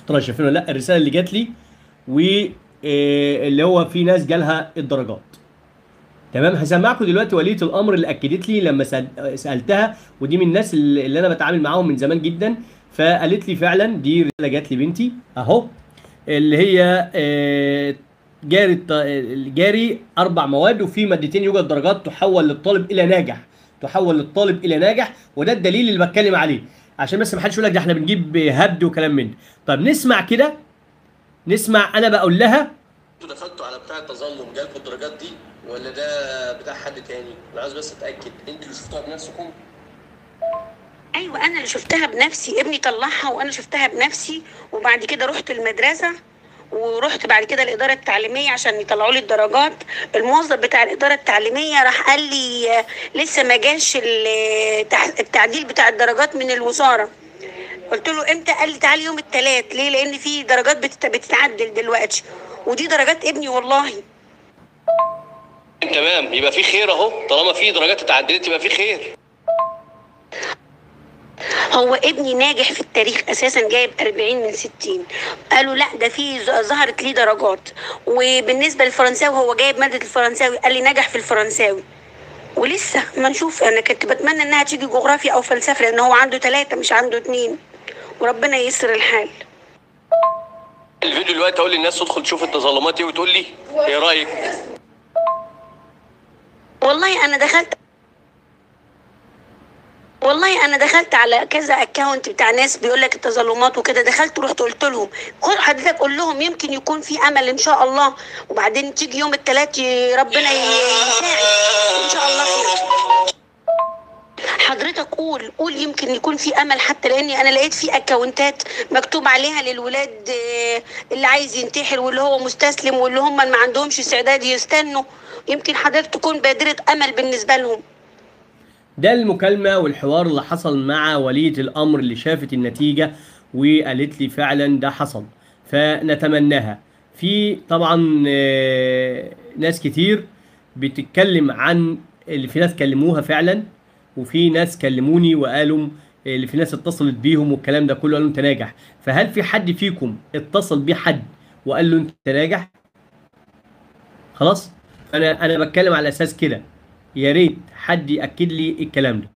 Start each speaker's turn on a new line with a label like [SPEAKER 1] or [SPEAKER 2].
[SPEAKER 1] ترى شايفينه لا الرساله اللي جات لي واللي هو في ناس جالها الدرجات تمام هسمعكم دلوقتي وليه الامر اللي اكدت لي لما سأل- سالتها ودي من الناس اللي اللي انا بتعامل معاهم من زمان جدا فقالت لي فعلا دي رساله جات لي بنتي اهو اللي هي آه، جاري الط- جاري اربع مواد وفي مادتين يوجد درجات تحول للطالب الى ناجح تحول للطالب الى ناجح وده الدليل اللي بتكلم عليه عشان بس ما حدش يقول لك ده احنا بنجيب هبد وكلام من ده طب نسمع كده نسمع انا بقول لها
[SPEAKER 2] انتوا دخلتوا على بتاع التظلم جالكوا الدرجات دي ولا ده بتاع حد تاني؟ انا عاوز بس اتاكد انتوا اللي شفتوها بنفسكم؟
[SPEAKER 3] ايوه انا اللي شفتها بنفسي ابني طلعها وانا شفتها بنفسي وبعد كده رحت المدرسه ورحت بعد كده الاداره التعليميه عشان يطلعوا لي الدرجات الموظف بتاع الاداره التعليميه راح قال لي آه، لسه ما جاش ال- تع- التعديل بتاع الدرجات من الوزاره قلت له امتى قال لي تعالي يوم الثلاث ليه لان في درجات بتت- بتتعدل دلوقتي ودي درجات ابني والله
[SPEAKER 2] تمام يبقى في خير اهو طالما في درجات اتعدلت يبقى في خير
[SPEAKER 3] هو ابني ناجح في التاريخ اساسا جايب 40 من 60 قالوا لا ده في ز- ظهرت ليه درجات وبالنسبه للفرنساوي هو جايب ماده الفرنساوي قال لي نجح في الفرنساوي ولسه ما نشوف انا كنت بتمنى انها تيجي جغرافيا او فلسفه لان هو عنده ثلاثه مش عنده اتنين وربنا ييسر الحال
[SPEAKER 2] الفيديو دلوقتي اقول للناس تدخل تشوف التظلمات ايه وتقول لي ايه رايك؟
[SPEAKER 3] والله انا دخلت والله انا دخلت على كذا اكونت بتاع ناس بيقول لك التظلمات وكده دخلت ورحت قلت لهم خد حضرتك قول لهم يمكن يكون في امل ان شاء الله وبعدين تيجي يوم الثلاث ربنا يساعد ان شاء الله خير حضرتك قول قول يمكن يكون في امل حتى لاني انا لقيت في اكونتات مكتوب عليها للولاد آه، اللي عايز ينتحر واللي هو مستسلم واللي هم ما عندهمش استعداد يستنوا يمكن حضرتك تكون بادرة امل بالنسبه لهم
[SPEAKER 1] ده المكالمة والحوار اللي حصل مع ولية الأمر اللي شافت النتيجة وقالت لي فعلا ده حصل فنتمناها في طبعا آه، ناس كتير بتتكلم عن اللي في ناس كلموها فعلا وفي ناس كلموني وقالوا اللي في ناس اتصلت بيهم والكلام ده كله قالوا انت ناجح فهل في حد فيكم اتصل بيه حد وقال له انت ناجح خلاص انا انا بتكلم على اساس كده يا ريت حد ياكد لي الكلام ده